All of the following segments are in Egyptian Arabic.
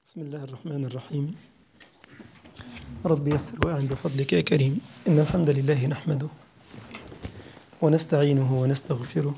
بسم الله الرحمن الرحيم رب يسر وأعن بفضلك يا كريم إن الحمد لله نحمده ونستعينه ونستغفره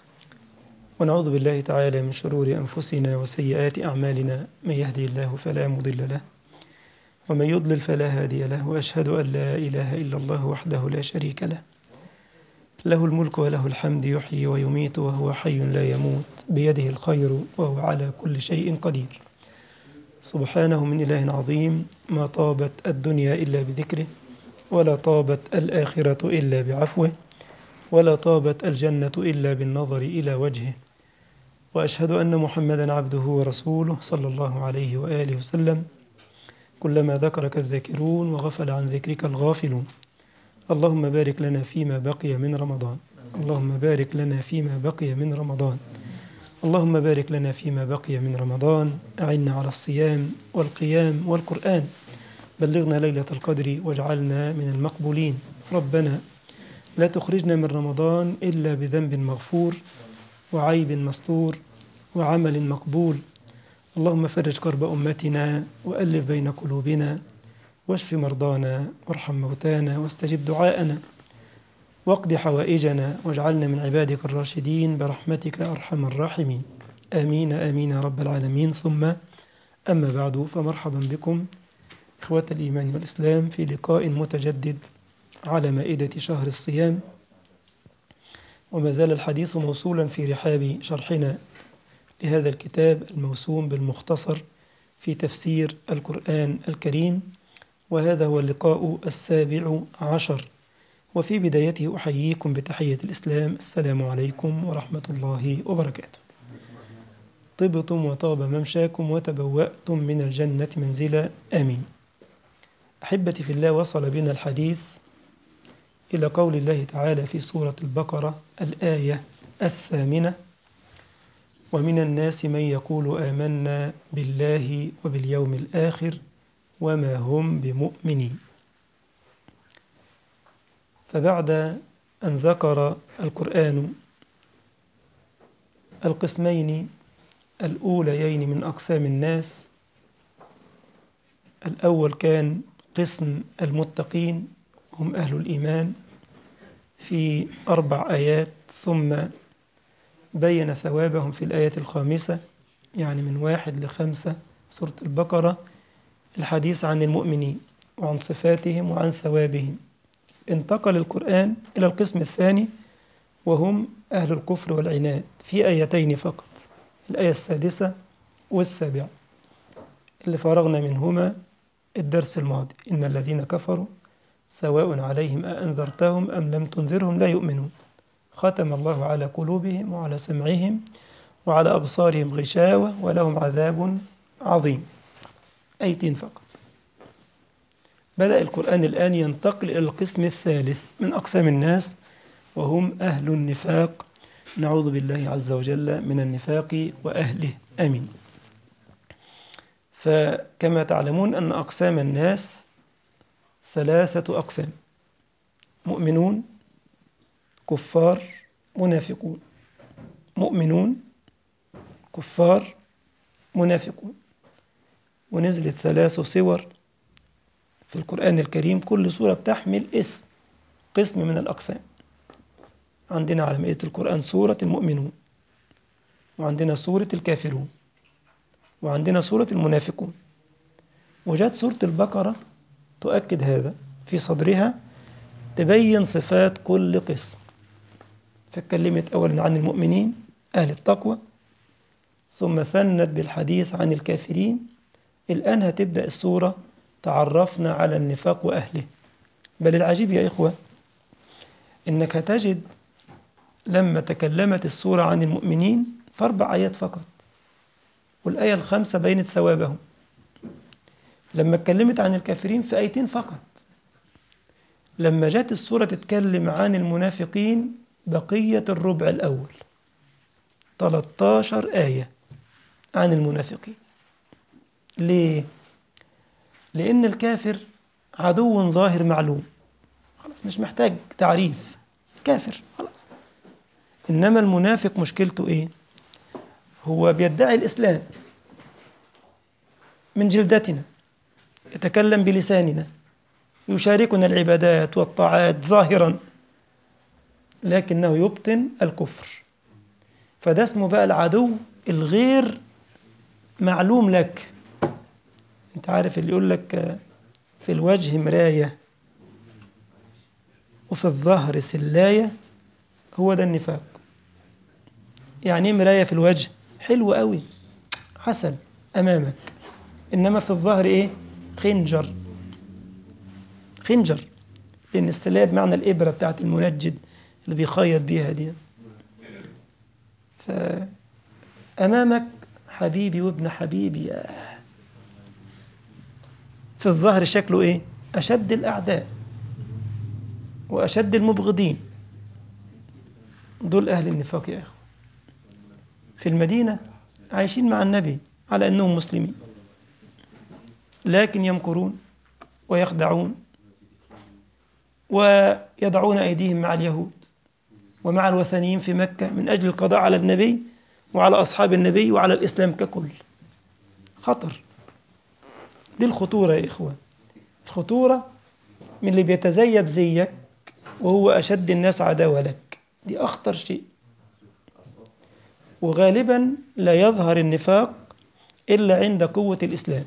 ونعوذ بالله تعالى من شرور أنفسنا وسيئات أعمالنا من يهدي الله فلا مضل له ومن يضلل فلا هادي له وأشهد أن لا إله إلا الله وحده لا شريك له له الملك وله الحمد يحيي ويميت وهو حي لا يموت بيده الخير وهو على كل شيء قدير سبحانه من إله عظيم ما طابت الدنيا إلا بذكره ولا طابت الآخرة إلا بعفوه ولا طابت الجنة إلا بالنظر إلى وجهه وأشهد أن محمدا عبده ورسوله صلى الله عليه وآله وسلم كلما ذكرك الذاكرون وغفل عن ذكرك الغافلون اللهم بارك لنا فيما بقي من رمضان اللهم بارك لنا فيما بقي من رمضان اللهم بارك لنا فيما بقي من رمضان أعنا على الصيام والقيام والقرآن بلغنا ليلة القدر واجعلنا من المقبولين ربنا لا تخرجنا من رمضان إلا بذنب مغفور وعيب مستور وعمل مقبول اللهم فرج كرب أمتنا وألف بين قلوبنا واشف مرضانا وارحم موتانا واستجب دعاءنا واقض حوائجنا واجعلنا من عبادك الراشدين برحمتك أرحم الراحمين آمين آمين يا رب العالمين ثم أما بعد فمرحبا بكم إخوة الإيمان والإسلام في لقاء متجدد على مائدة شهر الصيام وما زال الحديث موصولا في رحاب شرحنا لهذا الكتاب الموسوم بالمختصر في تفسير القرآن الكريم وهذا هو اللقاء السابع عشر وفي بدايته أحييكم بتحية الإسلام السلام عليكم ورحمة الله وبركاته طبتم وطاب ممشاكم وتبوأتم من الجنة منزلا آمين أحبتي في الله وصل بنا الحديث إلى قول الله تعالى في سورة البقرة الآية الثامنة ومن الناس من يقول آمنا بالله وباليوم الآخر وما هم بمؤمنين فبعد أن ذكر القرآن القسمين الأوليين من أقسام الناس الأول كان قسم المتقين هم أهل الإيمان في أربع آيات ثم بين ثوابهم في الآية الخامسة يعني من واحد لخمسة سورة البقرة الحديث عن المؤمنين وعن صفاتهم وعن ثوابهم انتقل القرآن إلى القسم الثاني وهم أهل الكفر والعناد في آيتين فقط الآية السادسة والسابعة اللي فرغنا منهما الدرس الماضي إن الذين كفروا سواء عليهم أأنذرتهم أم لم تنذرهم لا يؤمنون ختم الله على قلوبهم وعلى سمعهم وعلى أبصارهم غشاوة ولهم عذاب عظيم أيتين فقط بدأ القرآن الآن ينتقل إلى القسم الثالث من أقسام الناس وهم أهل النفاق نعوذ بالله عز وجل من النفاق وأهله آمين فكما تعلمون أن أقسام الناس ثلاثة أقسام مؤمنون كفار منافقون مؤمنون كفار منافقون ونزلت ثلاث صور في القرآن الكريم كل سورة بتحمل اسم قسم من الأقسام عندنا على مائدة القرآن سورة المؤمنون وعندنا سورة الكافرون وعندنا سورة المنافقون وجاءت سورة البقرة تؤكد هذا في صدرها تبين صفات كل قسم فاتكلمت أولا عن المؤمنين أهل التقوى ثم ثنت بالحديث عن الكافرين الآن هتبدأ السورة تعرفنا على النفاق وأهله بل العجيب يا إخوة إنك هتجد لما تكلمت السورة عن المؤمنين في أربع آيات فقط والآية الخامسة بينت ثوابهم لما اتكلمت عن الكافرين في آيتين فقط لما جاءت السورة تتكلم عن المنافقين بقية الربع الأول 13 آية عن المنافقين ليه؟ لأن الكافر عدو ظاهر معلوم خلاص مش محتاج تعريف كافر خلاص إنما المنافق مشكلته إيه؟ هو بيدعي الإسلام من جلدتنا يتكلم بلساننا يشاركنا العبادات والطاعات ظاهرا لكنه يبطن الكفر فده اسمه بقى العدو الغير معلوم لك انت عارف اللي يقول لك في الوجه مراية وفي الظهر سلاية هو ده النفاق يعني ايه مراية في الوجه حلو قوي عسل أمامك إنما في الظهر إيه خنجر خنجر لأن السلاية بمعنى الإبرة بتاعت المنجد اللي بيخيط بيها دي فأمامك حبيبي وابن حبيبي يا في الظهر شكله إيه أشد الأعداء وأشد المبغضين دول أهل النفاق يا إخوة في المدينة عايشين مع النبي على أنهم مسلمين لكن يمكرون ويخدعون ويضعون أيديهم مع اليهود ومع الوثنيين في مكة من أجل القضاء على النبي وعلى أصحاب النبي وعلى الإسلام ككل خطر دي الخطورة يا إخوة الخطورة من اللي بيتزيب زيك وهو أشد الناس عداوة لك دي أخطر شيء وغالبا لا يظهر النفاق إلا عند قوة الإسلام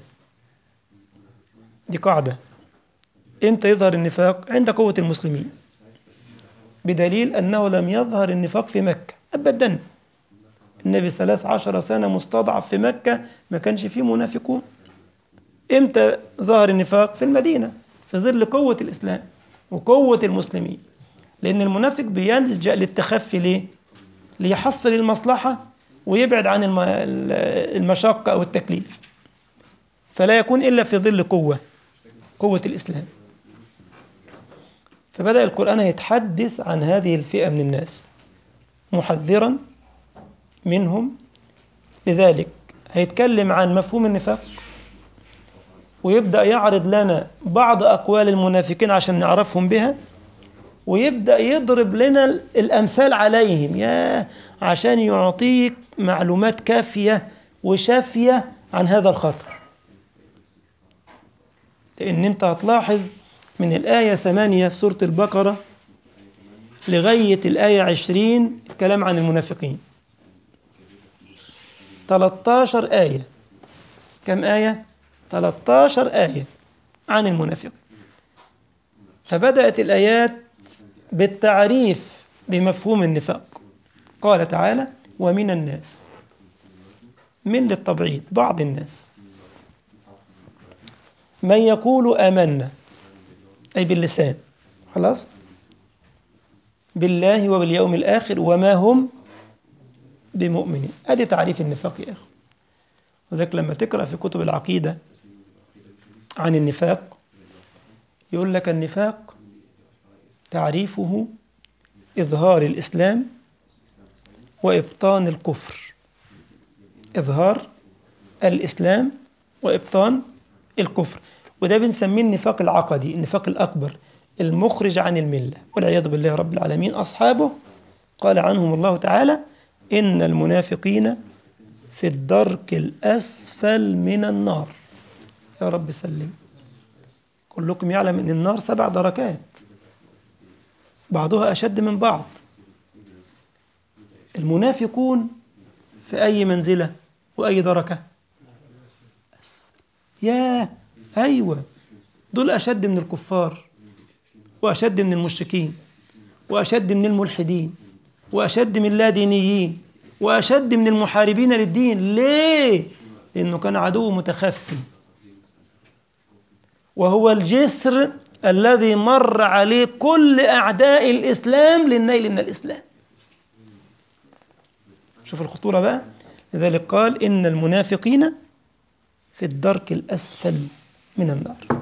دي قاعدة إمتى يظهر النفاق عند قوة المسلمين بدليل أنه لم يظهر النفاق في مكة أبدا النبي ثلاث عشر سنة مستضعف في مكة ما كانش فيه منافقون إمتى ظهر النفاق في المدينة في ظل قوة الإسلام وقوة المسلمين لأن المنافق بيلجأ للتخفي ليه؟ ليحصل المصلحة ويبعد عن المشقة أو التكليف فلا يكون إلا في ظل قوة قوة الإسلام فبدأ القرآن يتحدث عن هذه الفئة من الناس محذرا منهم لذلك هيتكلم عن مفهوم النفاق ويبدأ يعرض لنا بعض أقوال المنافقين عشان نعرفهم بها ويبدأ يضرب لنا الأمثال عليهم يا عشان يعطيك معلومات كافية وشافية عن هذا الخطر لأن أنت هتلاحظ من الآية ثمانية في سورة البقرة لغاية الآية عشرين الكلام عن المنافقين 13 آية كم آية؟ 13 آية عن المنافقين فبدأت الآيات بالتعريف بمفهوم النفاق قال تعالى ومن الناس من للتبعيد بعض الناس من يقول آمنا أي باللسان خلاص بالله وباليوم الآخر وما هم بمؤمنين أدي تعريف النفاق يا أخو وذلك لما تقرأ في كتب العقيدة عن النفاق يقول لك النفاق تعريفه إظهار الإسلام وإبطان الكفر إظهار الإسلام وإبطان الكفر وده بنسميه النفاق العقدي النفاق الأكبر المخرج عن الملة والعياذ بالله رب العالمين أصحابه قال عنهم الله تعالى إن المنافقين في الدرك الأسفل من النار يا رب سلم كلكم يعلم أن النار سبع دركات بعضها أشد من بعض المنافقون في أي منزلة وأي دركة ياه أيوة دول أشد من الكفار وأشد من المشركين وأشد من الملحدين وأشد من اللادينيين وأشد من المحاربين للدين ليه؟ لأنه كان عدو متخفي وهو الجسر الذي مر عليه كل أعداء الإسلام للنيل من الإسلام شوف الخطورة بقى لذلك قال إن المنافقين في الدرك الأسفل من النار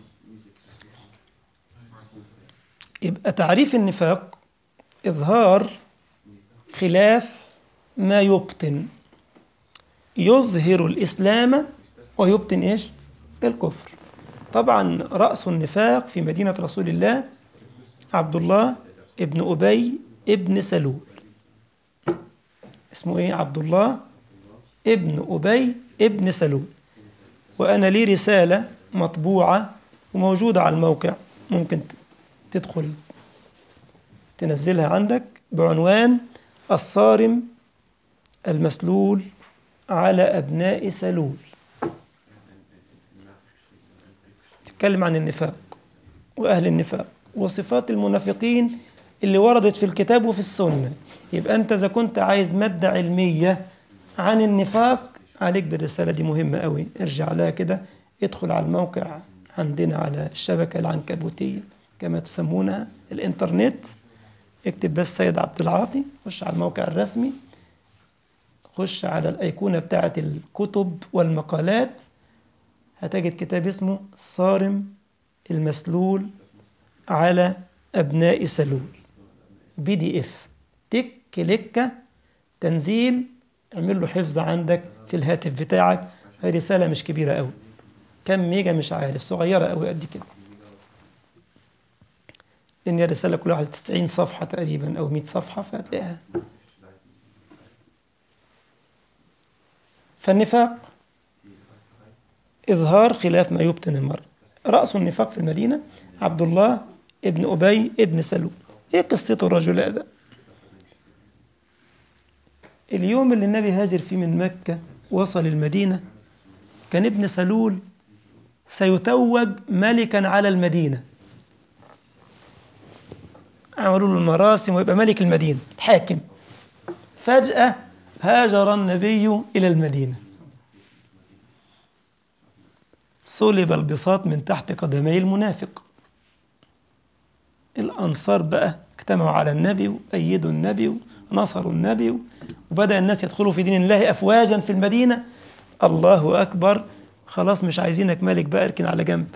يبقى تعريف النفاق إظهار خلاف ما يبطن يظهر الإسلام ويبطن إيش الكفر طبعا رأس النفاق في مدينة رسول الله عبد الله ابن أبي ابن سلول اسمه إيه عبد الله ابن أبي ابن سلول وأنا لي رسالة مطبوعة وموجودة على الموقع ممكن تدخل تنزلها عندك بعنوان الصارم المسلول على أبناء سلول تتكلم عن النفاق وأهل النفاق وصفات المنافقين اللي وردت في الكتاب وفي السنة يبقى أنت إذا كنت عايز مادة علمية عن النفاق عليك بالرسالة دي مهمة قوي ارجع لها كده ادخل على الموقع عندنا على الشبكة العنكبوتية كما تسمونها الإنترنت اكتب بس سيد عبد العاطي خش على الموقع الرسمي خش على الأيقونة بتاعة الكتب والمقالات هتجد كتاب اسمه الصارم المسلول على أبناء سلول بي دي اف تك كليكة تنزيل اعمل له حفظ عندك في الهاتف بتاعك هي رسالة مش كبيرة قوي كم ميجا مش عارف صغيرة قوي قد كده لأن الرسالة كلها على 90 صفحة تقريبا أو 100 صفحة فهتلاقيها فالنفاق إظهار خلاف ما يبطن المرء رأس النفاق في المدينة عبد الله ابن أبي ابن سلول إيه قصته الرجل هذا اليوم اللي النبي هاجر فيه من مكة وصل المدينة كان ابن سلول سيتوج ملكا على المدينة عملوا له المراسم ويبقى ملك المدينة الحاكم فجأة هاجر النبي إلى المدينة صلب البساط من تحت قدمي المنافق الأنصار بقى اجتمعوا على النبي وأيدوا النبي ونصروا النبي وبدأ الناس يدخلوا في دين الله أفواجا في المدينة الله أكبر خلاص مش عايزينك ملك بقى اركن على جنب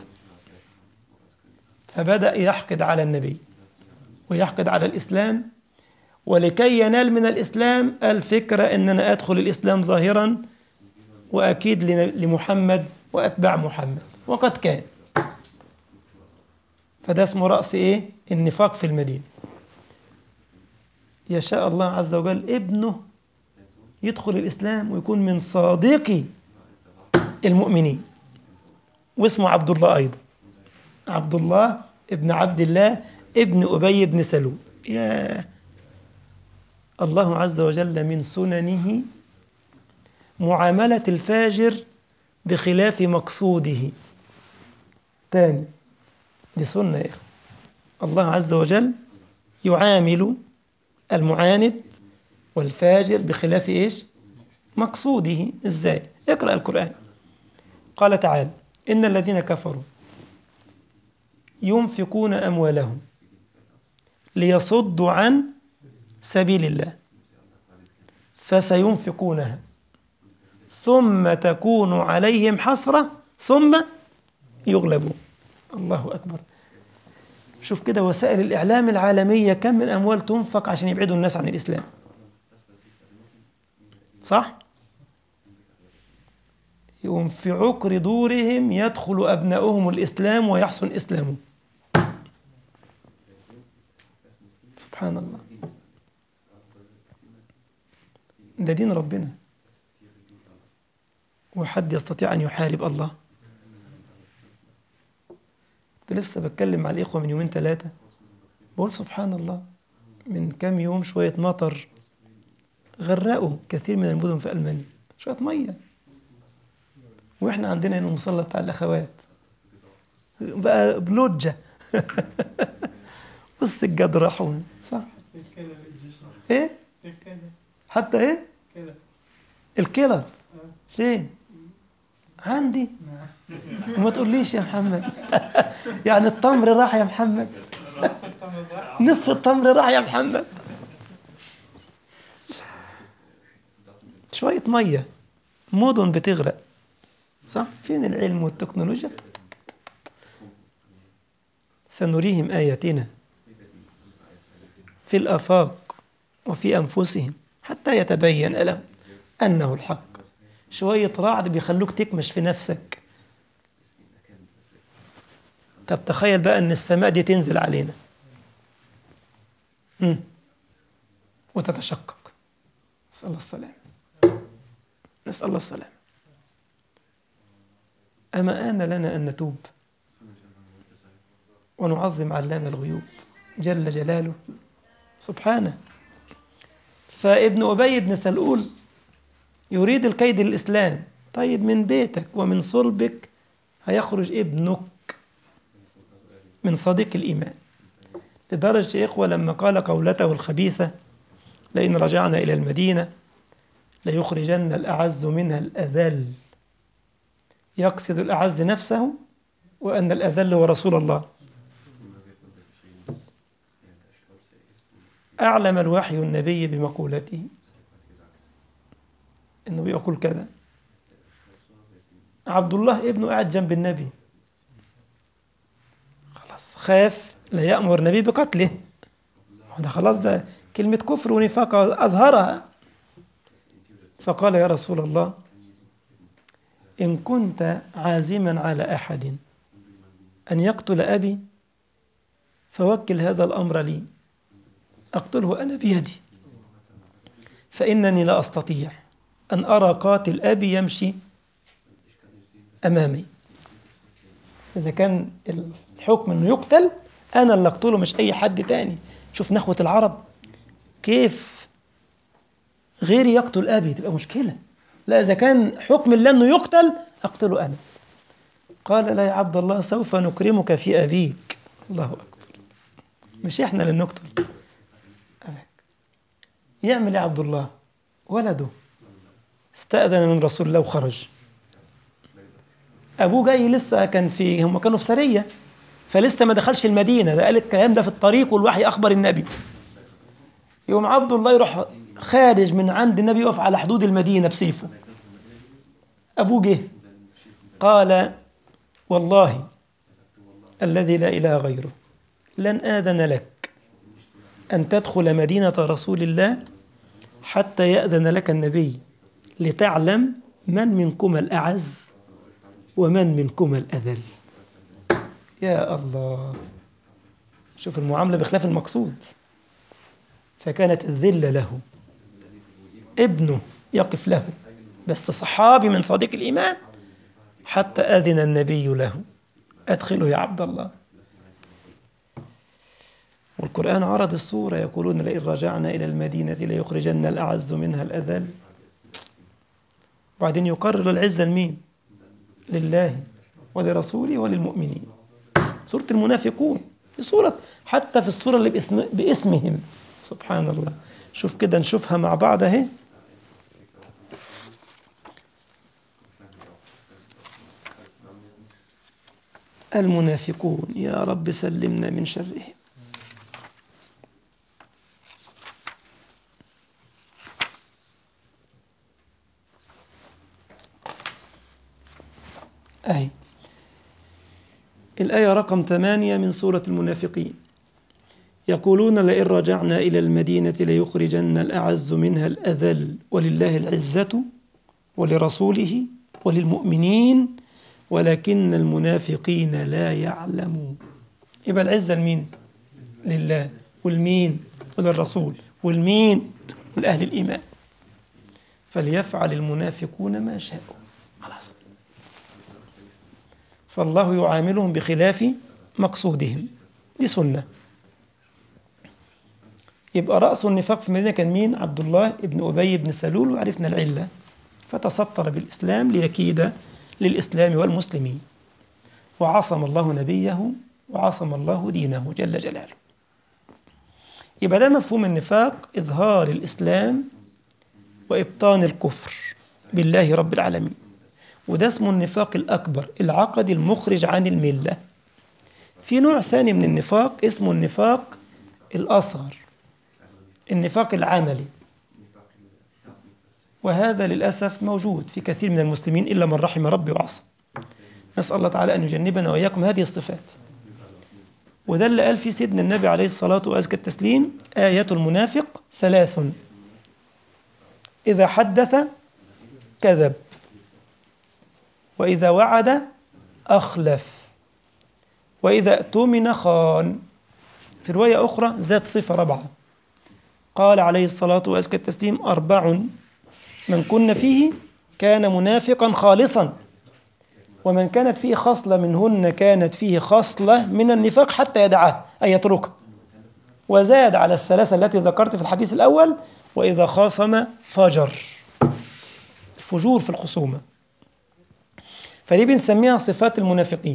فبدأ يحقد على النبي ويحقد على الإسلام ولكي ينال من الإسلام الفكرة أن أنا أدخل الإسلام ظاهرا وأكيد لمحمد وأتباع محمد وقد كان فده اسمه رأس إيه؟ النفاق في المدينة يشاء الله عز وجل ابنه يدخل الإسلام ويكون من صادقي المؤمنين واسمه عبد الله أيضا عبد الله ابن عبد الله ابن أبي بن سلول يا الله عز وجل من سننه معاملة الفاجر بخلاف مقصوده تاني دي سنة يا الله عز وجل يعامل المعاند والفاجر بخلاف ايش مقصوده ازاي اقرأ القرآن قال تعالى إن الذين كفروا ينفقون أموالهم ليصدوا عن سبيل الله فسينفقونها ثم تكون عليهم حسرة ثم يغلبون الله أكبر شوف كده وسائل الإعلام العالمية كم من أموال تنفق عشان يبعدوا الناس عن الإسلام صح؟ يوم في عقر دورهم يدخل أبناؤهم الإسلام ويحسن إسلامهم سبحان الله ده دين ربنا وحد يستطيع أن يحارب الله كنت لسه بتكلم مع الإخوة من يومين ثلاثة بقول سبحان الله من كام يوم شوية مطر غرقوا كثير من المدن في ألمانيا شوية مية وإحنا عندنا هنا المصلى بتاع الأخوات بقى بلوجة بص الجد راحوا صح ايه حتى ايه الكلى فين عندي وما تقوليش يا محمد يعني التمر راح يا محمد نصف التمر راح يا محمد شوية مية مدن بتغرق صح فين العلم والتكنولوجيا سنريهم آياتنا في الآفاق وفي أنفسهم حتى يتبين لهم أنه الحق شوية رعد بيخلوك تكمش في نفسك طب تخيل بقى أن السماء دي تنزل علينا مم. وتتشقق نسأل الله السلام نسأل الله السلام أما آن لنا أن نتوب ونعظم علام الغيوب جل جلاله سبحانه فابن أبي بن سلول يريد الكيد للإسلام طيب من بيتك ومن صلبك هيخرج ابنك من صديق الإيمان لدرجة يا إخوة لما قال قولته الخبيثة لئن رجعنا إلى المدينة ليخرجن الأعز منها الأذل يقصد الأعز نفسه وأن الأذل هو رسول الله أعلم الوحي النبي بمقولته إنه بيقول كذا عبد الله ابنه قاعد جنب النبي خلاص خاف لا يأمر النبي بقتله ده خلاص ده كلمة كفر ونفاق أظهرها فقال يا رسول الله إن كنت عازما على أحد أن يقتل أبي فوكل هذا الأمر لي أقتله أنا بيدي فإنني لا أستطيع أن أرى قاتل أبي يمشي أمامي إذا كان الحكم أنه يقتل أنا اللي أقتله مش أي حد تاني شوف نخوة العرب كيف غيري يقتل أبي تبقى مشكلة لا إذا كان حكم الله أنه يقتل أقتله أنا قال لا يا عبد الله سوف نكرمك في أبيك الله أكبر مش إحنا اللي نقتل أبيك يعمل يا عبد الله ولده استأذن من رسول الله وخرج أبوه جاي لسه كان في هم كانوا في سرية فلسه ما دخلش المدينة ده قال الكلام ده في الطريق والوحي أخبر النبي يوم عبد الله يروح خارج من عند النبي يقف على حدود المدينة بسيفه أبوه جه قال والله الذي لا إله غيره لن آذن لك أن تدخل مدينة رسول الله حتى يأذن لك النبي لتعلم من منكم الأعز ومن منكم الأذل يا الله شوف المعاملة بخلاف المقصود فكانت الذلة له ابنه يقف له بس صحابي من صديق الإيمان حتى أذن النبي له أدخله يا عبد الله والقرآن عرض الصورة يقولون لئن رجعنا إلى المدينة ليخرجن الأعز منها الأذل وبعدين يقرر العزة لمين لله ولرسوله وللمؤمنين سورة المنافقون في سورة حتى في السورة اللي باسم باسمهم سبحان الله شوف كده نشوفها مع بعض اهي المنافقون يا رب سلمنا من شرهم أهي الآية رقم ثمانية من سورة المنافقين يقولون لئن رجعنا إلى المدينة ليخرجن الأعز منها الأذل ولله العزة ولرسوله وللمؤمنين ولكن المنافقين لا يعلمون يبقى العزة لمين؟ لله والمين؟ وللرسول والمين؟ ولأهل الإيمان فليفعل المنافقون ما شاءوا خلاص فالله يعاملهم بخلاف مقصودهم دي سنة يبقى رأس النفاق في المدينة كان مين؟ عبد الله بن أبي بن سلول وعرفنا العلة فتسطر بالإسلام ليكيد للإسلام والمسلمين وعصم الله نبيه وعصم الله دينه جل جلاله يبقى ده مفهوم النفاق إظهار الإسلام وإبطان الكفر بالله رب العالمين وده اسمه النفاق الأكبر العقدي المخرج عن الملة في نوع ثاني من النفاق اسمه النفاق الأصغر النفاق العملي وهذا للأسف موجود في كثير من المسلمين إلا من رحم ربي وعصى نسأل الله تعالى أن يجنبنا وإياكم هذه الصفات وده اللي قال في سيدنا النبي عليه الصلاة وأزكى التسليم آية المنافق ثلاث إذا حدث كذب وإذا وعد أخلف وإذا اؤتمن خان في رواية أخرى ذات صفة رابعة قال عليه الصلاة وأزكى التسليم أربع من كن فيه كان منافقا خالصا ومن كانت فيه خصلة منهن كانت فيه خصلة من النفاق حتى يدعها أي يتركها وزاد على الثلاثة التي ذكرت في الحديث الأول وإذا خاصم فجر الفجور في الخصومة فدي بنسميها صفات المنافقين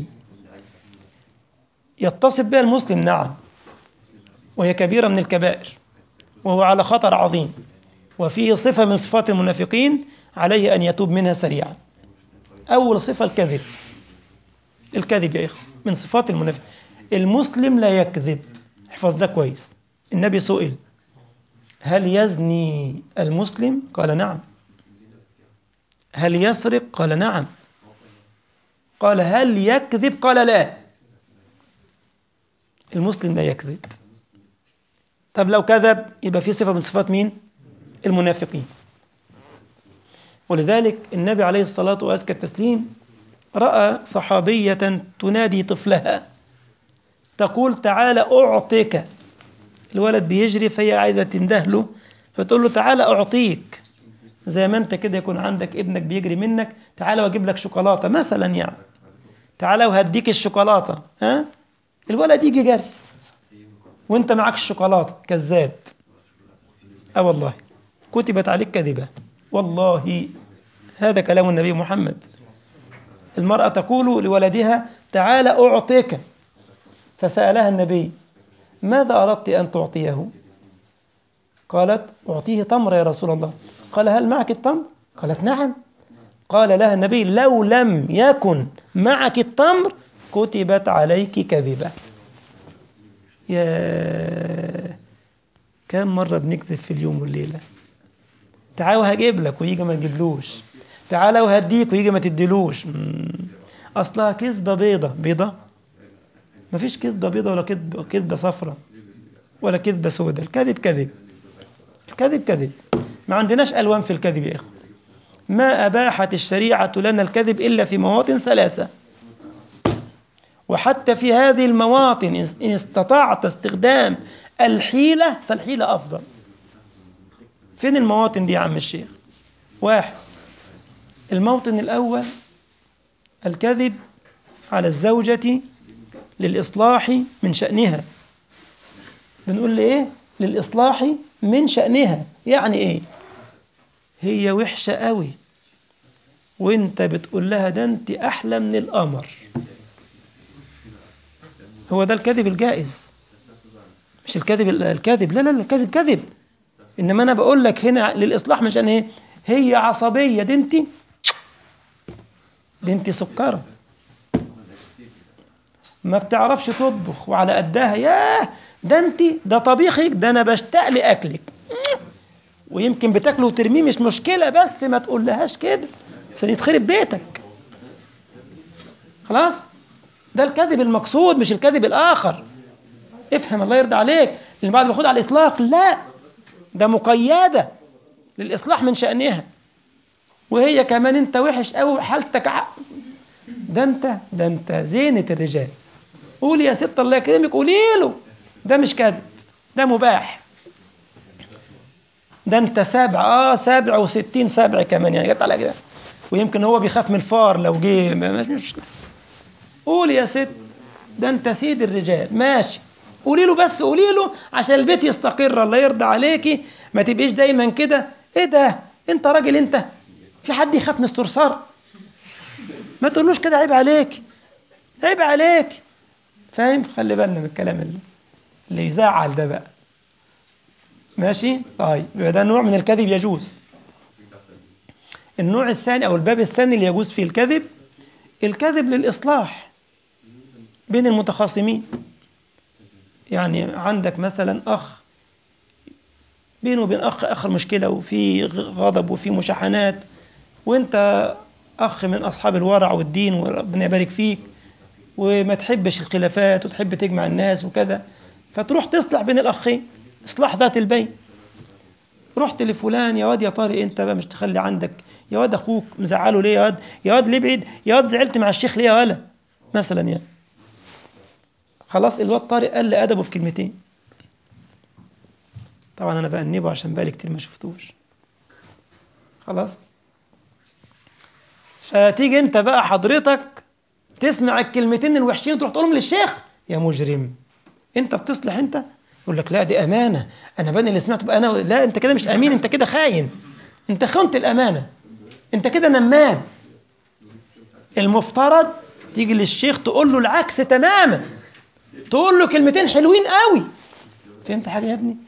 يتصف بها المسلم نعم وهي كبيرة من الكبائر وهو على خطر عظيم وفيه صفة من صفات المنافقين عليه أن يتوب منها سريعا أول صفة الكذب الكذب يا إخوة من صفات المنافق المسلم لا يكذب احفظ ده كويس النبي سئل هل يزني المسلم قال نعم هل يسرق قال نعم قال هل يكذب قال لا المسلم لا يكذب طب لو كذب يبقى في صفة من صفات مين المنافقين ولذلك النبي عليه الصلاة وأزكى التسليم رأى صحابية تنادي طفلها تقول تعالى أعطيك الولد بيجري فهي عايزة تندهله فتقول له تعالى أعطيك زي ما أنت كده يكون عندك ابنك بيجري منك تعالى وأجيب لك شوكولاتة مثلا يعني تعالى وهديك الشوكولاتة ها الولد يجي جري وانت معك الشوكولاتة كذاب اه والله كتبت عليك كذبة والله هذا كلام النبي محمد المرأة تقول لولدها تعال أعطيك فسألها النبي ماذا أردت أن تعطيه قالت أعطيه تمر يا رسول الله قال هل معك التمر قالت نعم قال لها النبي لو لم يكن معك التمر كتبت عليك كذبة يا كم مرة بنكذب في اليوم والليلة تعال وهجيب لك ويجي ما تجيبلوش تعال وهديك ويجي ما تديلوش أصلها كذبة بيضة بيضة مفيش كذبة بيضة ولا كذبة كذبة صفراء ولا كذبة سوداء الكذب كذب الكذب كذب ما عندناش ألوان في الكذب يا إخوة ما أباحت الشريعة لنا الكذب إلا في مواطن ثلاثة وحتى في هذه المواطن إن استطعت استخدام الحيلة فالحيلة أفضل فين المواطن دي يا عم الشيخ واحد الموطن الأول الكذب على الزوجة للإصلاح من شأنها بنقول لإيه للإصلاح من شأنها يعني إيه هي وحشة قوي وانت بتقول لها ده انت أحلى من القمر هو ده الكذب الجائز مش الكذب الكذب لا لا لا الكذب كذب انما انا بقول لك هنا للاصلاح مش انا ايه هي عصبيه دي انت دي انت سكره ما بتعرفش تطبخ وعلى قدها ياه ده انت ده طبيخك ده انا بشتاق لاكلك ويمكن بتاكله وترميه مش مشكله بس ما تقولهاش كده عشان يتخرب بيتك خلاص ده الكذب المقصود مش الكذب الاخر افهم الله يرضى عليك اللي بعد باخد على الاطلاق لا ده مقيده للاصلاح من شانها وهي كمان انت وحش قوي حالتك ع... ده انت ده انت زينه الرجال قولي يا ست الله يكرمك قولي له ده مش كذب ده مباح ده انت سابع اه سابع وستين سابع كمان يعني جت على كده ويمكن هو بيخاف من الفار لو جه مش قولي يا ست ده انت سيد الرجال ماشي قولي له بس قولي له عشان البيت يستقر الله يرضى عليكي ما تبقيش دايما كده ايه ده انت راجل انت في حد يخاف من الصرصار ما تقولوش كده عيب عليك عيب عليك فاهم خلي بالنا من الكلام اللي, اللي يزعل ده بقى ماشي طيب يبقى ده نوع من الكذب يجوز النوع الثاني او الباب الثاني اللي يجوز فيه الكذب الكذب للاصلاح بين المتخاصمين يعني عندك مثلا أخ بينه وبين أخ آخر مشكلة وفي غضب وفي مشاحنات وأنت أخ من أصحاب الورع والدين وربنا يبارك فيك وما تحبش الخلافات وتحب تجمع الناس وكذا فتروح تصلح بين الأخين إصلاح ذات البين رحت لفلان يا واد يا طارق انت بقى مش تخلي عندك يا واد اخوك مزعله ليه يا واد يا واد ليه بعيد يا واد زعلت مع الشيخ ليه يا ولا مثلا يعني خلاص الواد طارق قال لي ادبه في كلمتين طبعا انا بأنبه عشان بقالي كتير ما شفتوش خلاص فتيجي انت بقى حضرتك تسمع الكلمتين الوحشين تروح تقولهم للشيخ يا مجرم انت بتصلح انت يقول لك لا دي امانه انا بني اللي سمعته بقى انا لا انت كده مش امين انت كده خاين انت خنت الامانه انت كده نمام المفترض تيجي للشيخ تقول له العكس تماما تقول له كلمتين حلوين قوي فهمت حاجه يا ابني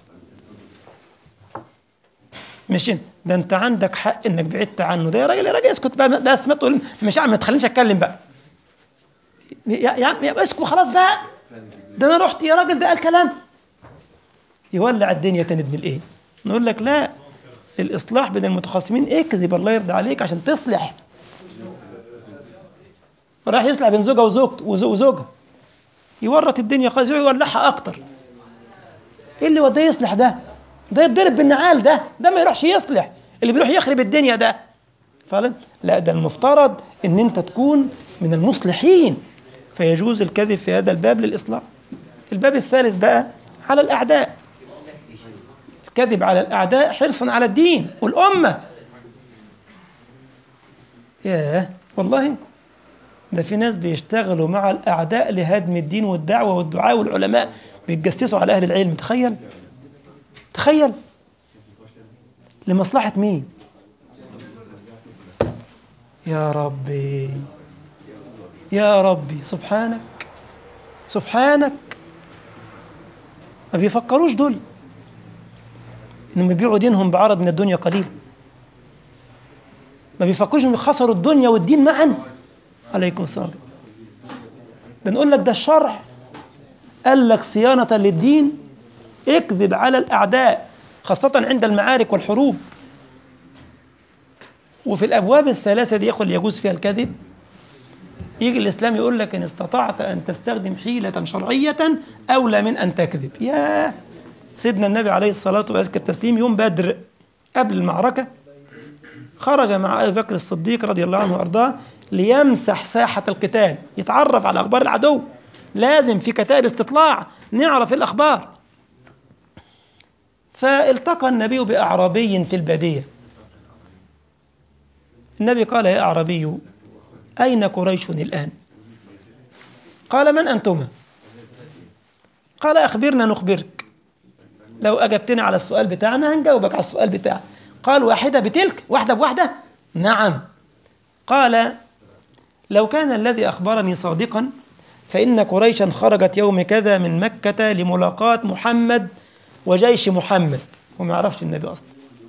مش انت ده انت عندك حق انك بعدت عنه ده يا راجل يا راجل اسكت بقى بس ما تقول مش عم ما تخلينيش اتكلم بقى يا يا عم يا اسكت خلاص بقى ده انا رحت يا راجل ده قال كلام يولع الدنيا تاني ابن الايه نقول لك لا الاصلاح بين المتخاصمين اكذب الله يرضى عليك عشان تصلح راح يصلح بين زوجه وزوجته وزوجها يورط الدنيا خالص يولعها اكتر ايه اللي وداه يصلح ده ده يتضرب بالنعال ده ده ما يروحش يصلح اللي بيروح يخرب الدنيا ده فعلا لا ده المفترض ان انت تكون من المصلحين فيجوز الكذب في هذا الباب للاصلاح الباب الثالث بقى على الاعداء الكذب على الاعداء حرصا على الدين والامه ياه والله ده في ناس بيشتغلوا مع الاعداء لهدم الدين والدعوه والدعاء والعلماء بيتجسسوا على اهل العلم تخيل تخيل لمصلحة مين يا ربي يا ربي سبحانك سبحانك ما بيفكروش دول انهم يبيعوا دينهم بعرض من الدنيا قليل ما بيفكروش انهم خسروا الدنيا والدين معا عليكم السلام ده نقول لك ده الشرع قال لك صيانة للدين اكذب على الأعداء خاصة عند المعارك والحروب وفي الأبواب الثلاثة دي يقول يجوز فيها الكذب يجي الإسلام يقول لك إن استطعت أن تستخدم حيلة شرعية أولى من أن تكذب يا سيدنا النبي عليه الصلاة وأزكى التسليم يوم بدر قبل المعركة خرج مع أبي بكر الصديق رضي الله عنه وأرضاه ليمسح ساحة القتال يتعرف على أخبار العدو لازم في كتائب استطلاع نعرف الأخبار فالتقى النبي بأعرابي في البادية النبي قال يا أعرابي أين قريش الآن قال من أنتما قال أخبرنا نخبرك لو أجبتنا على السؤال بتاعنا هنجاوبك على السؤال بتاعك قال واحدة بتلك واحدة بواحدة نعم قال لو كان الذي أخبرني صادقا فإن قريشا خرجت يوم كذا من مكة لملاقاة محمد وجيش محمد وما يعرفش النبي أصلا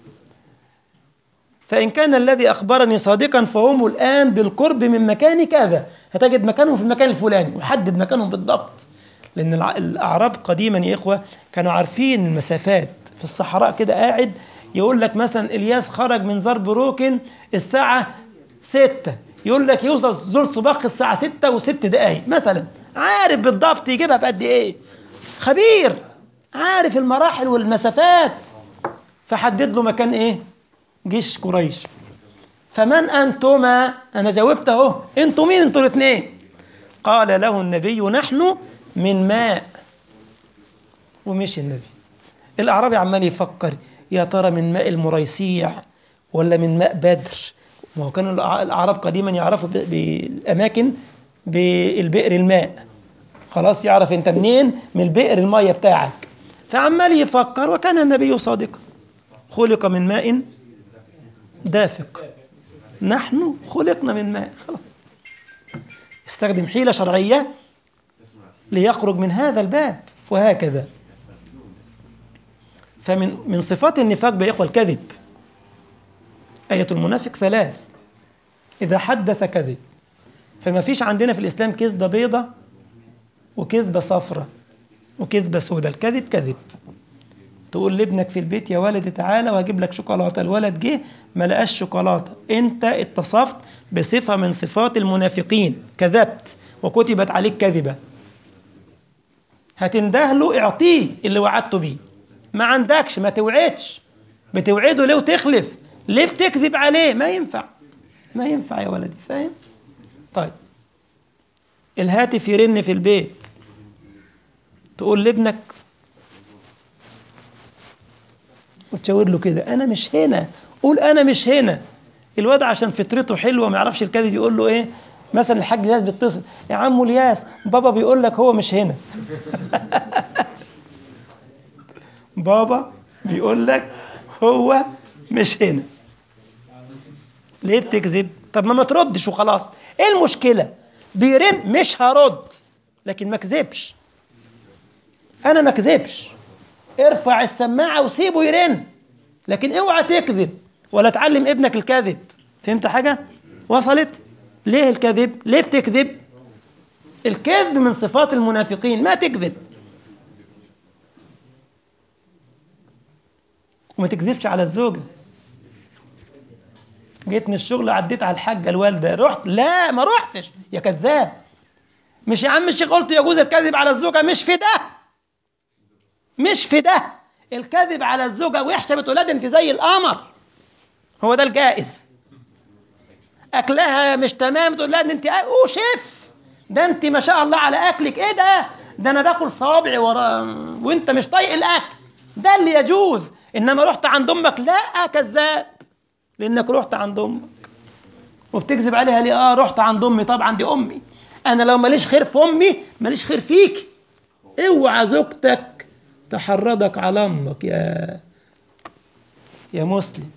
فإن كان الذي أخبرني صادقا فهم الآن بالقرب من مكان كذا هتجد مكانهم في المكان الفلاني ويحدد مكانهم بالضبط لأن الأعراب قديما يا إخوة كانوا عارفين المسافات في الصحراء كده قاعد يقول لك مثلا إلياس خرج من زرب روكن الساعة ستة يقول لك يوصل زول صباح الساعة ستة وست دقايق مثلا عارف بالضبط يجيبها في قد إيه خبير عارف المراحل والمسافات فحدد له مكان إيه جيش قريش فمن أنتما أنا جاوبت أهو أنتم مين أنتوا الاثنين قال له النبي نحن من ماء ومشي النبي الأعرابي عمال يفكر يا ترى من ماء المريسيع ولا من ماء بدر ما هو كانوا الأعراب قديما يعرفوا بالأماكن بالبئر الماء خلاص يعرف أنت منين من البئر المية بتاعك فعمال يفكر وكان النبي صادقا خلق من ماء دافق نحن خلقنا من ماء خلاص استخدم حيلة شرعية ليخرج من هذا الباب وهكذا فمن من صفات النفاق يا إخوة الكذب آية المنافق ثلاث إذا حدث كذب فما فيش عندنا في الإسلام كذبة بيضة وكذبة صفرة وكذبة سودة الكذب كذب تقول لابنك في البيت يا ولد تعالى وهجيب لك شوكولاته الولد جه ما لقاش شوكولاته انت اتصفت بصفه من صفات المنافقين كذبت وكتبت عليك كذبه هتنده له اعطيه اللي وعدته بيه ما عندكش ما توعدش بتوعده ليه وتخلف ليه بتكذب عليه ما ينفع ما ينفع يا ولدي فاهم طيب الهاتف يرن في البيت تقول لابنك وتشاور له كده انا مش هنا قول انا مش هنا الواد عشان فطرته حلوه ما يعرفش الكذب يقول له ايه مثلا الحاج الياس بيتصل يا عم الياس بابا بيقول لك هو مش هنا بابا بيقول لك هو مش هنا ليه بتكذب طب ما ما تردش وخلاص ايه المشكله بيرن مش هرد لكن ما كذبش انا ما كذبش ارفع السماعه وسيبه يرن لكن اوعى تكذب ولا تعلم ابنك الكذب فهمت حاجه وصلت ليه الكذب ليه بتكذب الكذب من صفات المنافقين ما تكذب وما تكذبش على الزوجة جيت من الشغل عديت على الحاجة الوالدة رحت لا ما رحتش يا كذاب مش يا عم الشيخ قلت يجوز الكذب على الزوجة مش في ده مش في ده الكذب على الزوجة وحشة بتولاد انت زي القمر هو ده الجائز اكلها مش تمام تقول لها ان انت اوه شيف ده انت ما شاء الله على اكلك ايه ده ده انا باكل صوابعي ورا وانت مش طايق الاكل ده اللي يجوز انما رحت عند امك لا كذاب لانك رحت عند امك وبتكذب عليها ليه اه رحت عند امي طبعا دي امي انا لو ماليش خير في امي ماليش خير فيك اوعى زوجتك تحرضك على امك يا يا مسلم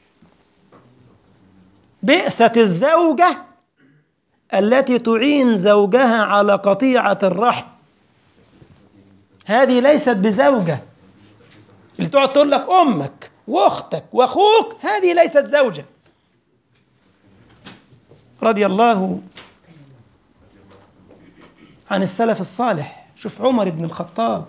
بئست الزوجة التي تعين زوجها على قطيعة الرحم هذه ليست بزوجة اللي تقعد تقول لك أمك وأختك وأخوك هذه ليست زوجة رضي الله عن السلف الصالح شوف عمر بن الخطاب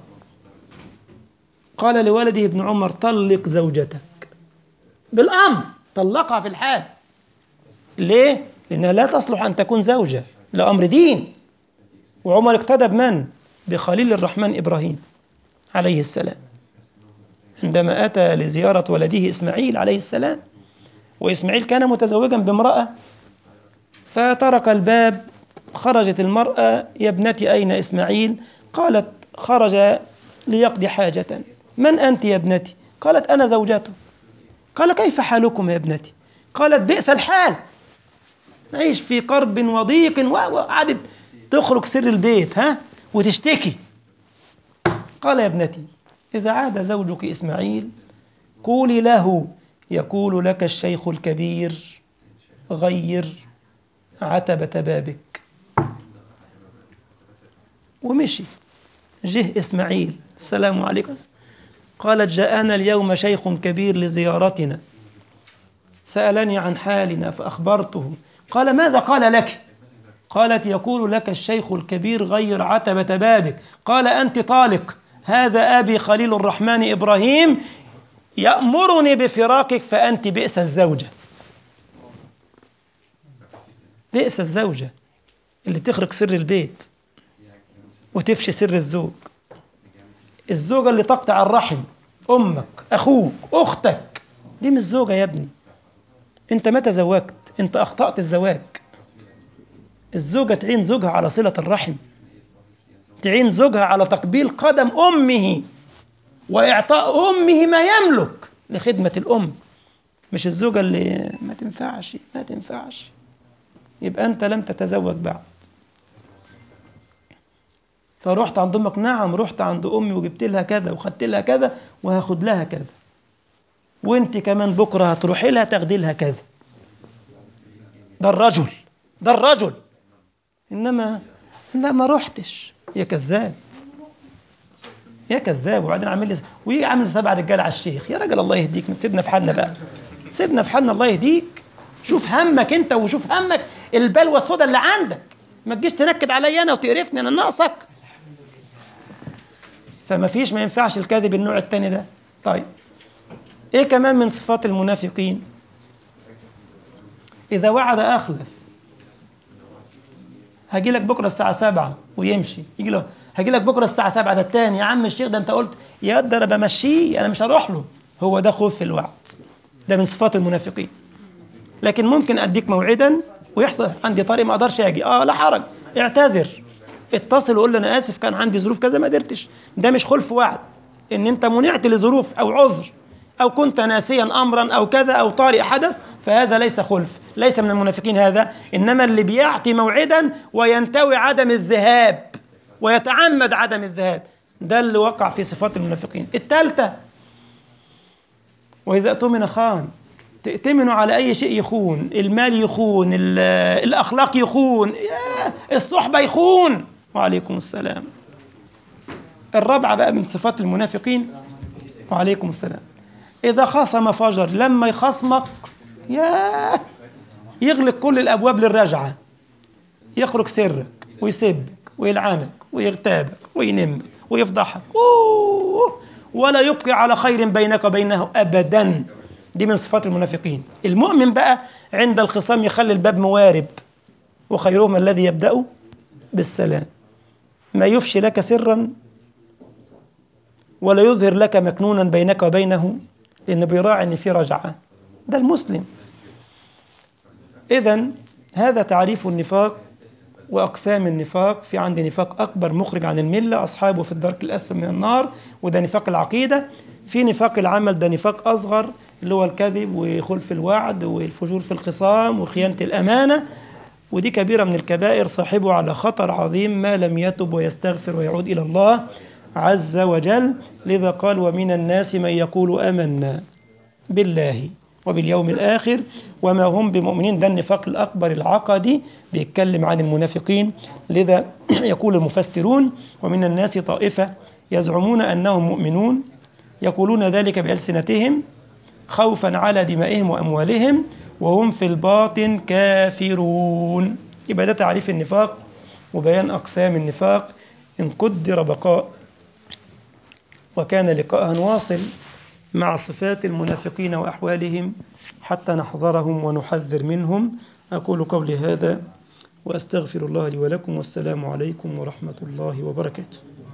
قال لولده ابن عمر طلق زوجتك بالأمر طلقها في الحال ليه؟ لأنها لا تصلح أن تكون زوجة لأمر دين وعمر اقتدى بمن؟ بخليل الرحمن إبراهيم عليه السلام عندما أتى لزيارة ولده إسماعيل عليه السلام وإسماعيل كان متزوجا بامرأة فترك الباب خرجت المرأة يا ابنتي أين إسماعيل قالت خرج ليقضي حاجة من أنت يا ابنتي قالت أنا زوجته قال كيف حالكم يا ابنتي قالت بئس الحال نعيش في قرب وضيق وقعدت تخرج سر البيت ها وتشتكي قال يا ابنتي إذا عاد زوجك إسماعيل قولي له يقول لك الشيخ الكبير غير عتبة بابك ومشي جه إسماعيل السلام عليكم قالت جاءنا اليوم شيخ كبير لزيارتنا سألني عن حالنا فأخبرته قال ماذا قال لك قالت يقول لك الشيخ الكبير غير عتبة بابك قال أنت طالق هذا أبي خليل الرحمن إبراهيم يأمرني بفراقك فأنت بئس الزوجة بئس الزوجة اللي تخرج سر البيت وتفشي سر الزوج الزوجة اللي تقطع الرحم أمك أخوك أختك دي مش زوجة يا ابني أنت ما تزوجت أنت أخطأت الزواج الزوجة تعين زوجها على صلة الرحم تعين زوجها على تقبيل قدم أمه وإعطاء أمه ما يملك لخدمة الأم مش الزوجة اللي ما تنفعش ما تنفعش يبقى أنت لم تتزوج بعد فرحت عند أمك نعم رحت عند أمي وجبت لها كذا وخدت لها كذا وهاخد لها كذا وانت كمان بكرة هتروحي لها تاخدي لها كذا ده الرجل ده الرجل إنما لا ما رحتش يا كذاب يا كذاب وبعدين عامل لي ويجي عامل سبع رجال على الشيخ يا راجل الله يهديك سيبنا في حالنا بقى سيبنا في حالنا الله يهديك شوف همك انت وشوف همك البلوى السوداء اللي عندك ما تجيش تنكد عليا انا وتقرفني انا ناقصك فما فيش ما ينفعش الكذب النوع الثاني ده طيب ايه كمان من صفات المنافقين اذا وعد اخلف هاجي لك بكره الساعه 7 ويمشي يجي له هاجي لك بكره الساعه 7 ده الثاني يا عم الشيخ ده انت قلت يا ده انا بمشيه انا مش هروح له هو ده خوف في الوعد ده من صفات المنافقين لكن ممكن اديك موعدا ويحصل عندي طريق ما اقدرش اجي اه لا حرج اعتذر اتصل وقول له انا اسف كان عندي ظروف كذا ما قدرتش ده مش خلف وعد ان انت منعت لظروف او عذر أو كنت ناسيا أمرا أو كذا أو طارئ حدث فهذا ليس خلف ليس من المنافقين هذا إنما اللي بيعطي موعدا وينتوي عدم الذهاب ويتعمد عدم الذهاب ده اللي وقع في صفات المنافقين الثالثة وإذا اؤتمن خان تأتمنوا على أي شيء يخون المال يخون الأخلاق يخون الصحبة يخون وعليكم السلام الرابعة بقى من صفات المنافقين وعليكم السلام إذا خاصم فجر لما يخصمك يا يغلق كل الأبواب للرجعة يخرج سرك ويسبك ويلعنك ويغتابك وينمك ويفضحك أوه ولا يبقي على خير بينك وبينه أبدا دي من صفات المنافقين المؤمن بقى عند الخصام يخلي الباب موارب وخيرهم الذي يبدأ بالسلام ما يفشي لك سرا ولا يظهر لك مكنونا بينك وبينه لأنه بيراعي أن في رجعة ده المسلم إذا هذا تعريف النفاق وأقسام النفاق في عندي نفاق أكبر مخرج عن الملة أصحابه في الدرك الأسفل من النار وده نفاق العقيدة في نفاق العمل ده نفاق أصغر اللي هو الكذب وخلف الوعد والفجور في الخصام وخيانة الأمانة ودي كبيرة من الكبائر صاحبه على خطر عظيم ما لم يتب ويستغفر ويعود إلى الله عز وجل لذا قال ومن الناس من يقول آمنا بالله وباليوم الآخر وما هم بمؤمنين ده النفاق الأكبر العقدي بيتكلم عن المنافقين لذا يقول المفسرون ومن الناس طائفة يزعمون أنهم مؤمنون يقولون ذلك بألسنتهم خوفا على دمائهم وأموالهم وهم في الباطن كافرون يبقى ده تعريف النفاق وبيان أقسام النفاق إن قدر بقاء وكان لقاء واصل مع صفات المنافقين وأحوالهم حتى نحذرهم ونحذر منهم أقول قولي هذا وأستغفر الله لي ولكم والسلام عليكم ورحمة الله وبركاته